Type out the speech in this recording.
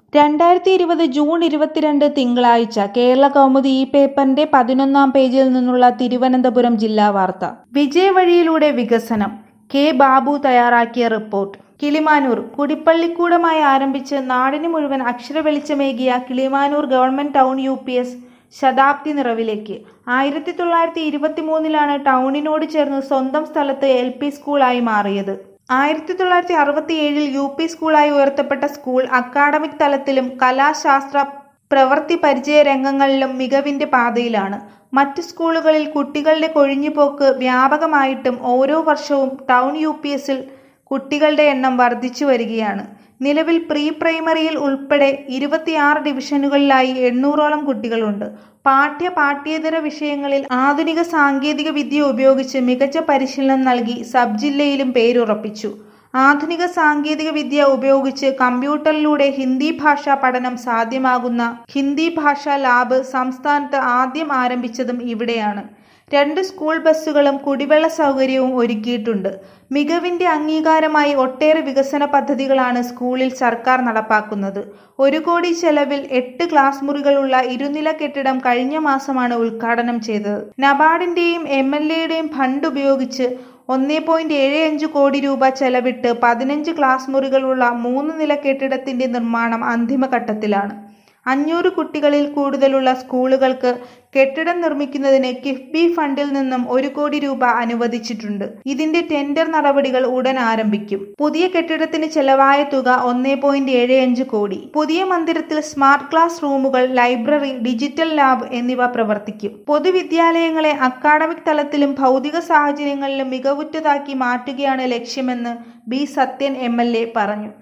രണ്ടായിരത്തി ഇരുപത് ജൂൺ ഇരുപത്തിരണ്ട് തിങ്കളാഴ്ച കേരള കൗമുദി ഈ പേപ്പറിന്റെ പതിനൊന്നാം പേജിൽ നിന്നുള്ള തിരുവനന്തപുരം ജില്ലാ വാർത്ത വിജയവഴിയിലൂടെ വികസനം കെ ബാബു തയ്യാറാക്കിയ റിപ്പോർട്ട് കിളിമാനൂർ കുടിപ്പള്ളിക്കൂടമായി ആരംഭിച്ച് നാടിന് മുഴുവൻ അക്ഷരവെളിച്ചമേകിയ Kilimanoor government town U P S ശതാബ്ദി നിറവിലേക്ക് ആയിരത്തി തൊള്ളായിരത്തി ഇരുപത്തി മൂന്നിലാണ് ടൗണിനോട് ചേർന്ന് സ്വന്തം സ്ഥലത്ത് എൽ പി സ്കൂളായി മാറിയത് ആയിരത്തി തൊള്ളായിരത്തി അറുപത്തി ഏഴിൽ യു പി സ്കൂളായി ഉയർത്തപ്പെട്ട സ്കൂൾ അക്കാഡമിക് തലത്തിലും കലാശാസ്ത്ര പ്രവൃത്തി പരിചയ രംഗങ്ങളിലും മികവിന്റെ പാതയിലാണ് മറ്റു സ്കൂളുകളിൽ കുട്ടികളുടെ കൊഴിഞ്ഞുപോക്ക് വ്യാപകമായിട്ടും ഓരോ വർഷവും ടൗൺ യു പി എസിൽ കുട്ടികളുടെ എണ്ണം വർദ്ധിച്ചു വരികയാണ് നിലവിൽ പ്രീ പ്രൈമറിയിൽ ഉൾപ്പെടെ ഇരുപത്തിയാറ് ഡിവിഷനുകളിലായി എണ്ണൂറോളം കുട്ടികളുണ്ട് പാഠ്യ പാഠ്യേതര വിഷയങ്ങളിൽ ആധുനിക സാങ്കേതിക വിദ്യ ഉപയോഗിച്ച് മികച്ച പരിശീലനം നൽകി സബ് ജില്ലയിലും പേരുറപ്പിച്ചു ആധുനിക സാങ്കേതിക വിദ്യ ഉപയോഗിച്ച് കമ്പ്യൂട്ടറിലൂടെ ഹിന്ദി ഭാഷാ പഠനം സാധ്യമാകുന്ന ഹിന്ദി ഭാഷാ ലാബ് സംസ്ഥാനത്ത് ആദ്യം ആരംഭിച്ചതും ഇവിടെയാണ് രണ്ട് സ്കൂൾ ബസ്സുകളും കുടിവെള്ള സൗകര്യവും ഒരുക്കിയിട്ടുണ്ട് മികവിന്റെ അംഗീകാരമായി ഒട്ടേറെ വികസന പദ്ധതികളാണ് സ്കൂളിൽ സർക്കാർ നടപ്പാക്കുന്നത് ഒരു കോടി ചെലവിൽ എട്ട് ക്ലാസ് മുറികളുള്ള ഇരുനില കെട്ടിടം കഴിഞ്ഞ മാസമാണ് ഉദ്ഘാടനം ചെയ്തത് നബാർഡിന്റെയും എം എൽ എയുടെയും ഫണ്ട് ഉപയോഗിച്ച് ഒന്നേ പോയിന്റ് ഏഴ് അഞ്ച് കോടി രൂപ ചെലവിട്ട് പതിനഞ്ച് ക്ലാസ് മുറികളുള്ള മൂന്ന് നില കെട്ടിടത്തിന്റെ നിർമ്മാണം അന്തിമഘട്ടത്തിലാണ് അഞ്ഞൂറ് കുട്ടികളിൽ കൂടുതലുള്ള സ്കൂളുകൾക്ക് കെട്ടിടം നിർമ്മിക്കുന്നതിന് കിഫ്ബി ഫണ്ടിൽ നിന്നും ഒരു കോടി രൂപ അനുവദിച്ചിട്ടുണ്ട് ഇതിന്റെ ടെൻഡർ നടപടികൾ ഉടൻ ആരംഭിക്കും പുതിയ കെട്ടിടത്തിന് ചെലവായ തുക ഒന്നേ പോയിന്റ് ഏഴ് അഞ്ച് കോടി പുതിയ മന്ദിരത്തിൽ സ്മാർട്ട് ക്ലാസ് റൂമുകൾ ലൈബ്രറി ഡിജിറ്റൽ ലാബ് എന്നിവ പ്രവർത്തിക്കും പൊതുവിദ്യാലയങ്ങളെ അക്കാഡമിക് തലത്തിലും ഭൗതിക സാഹചര്യങ്ങളിലും മികവുറ്റതാക്കി മാറ്റുകയാണ് ലക്ഷ്യമെന്ന് ബി സത്യൻ എം പറഞ്ഞു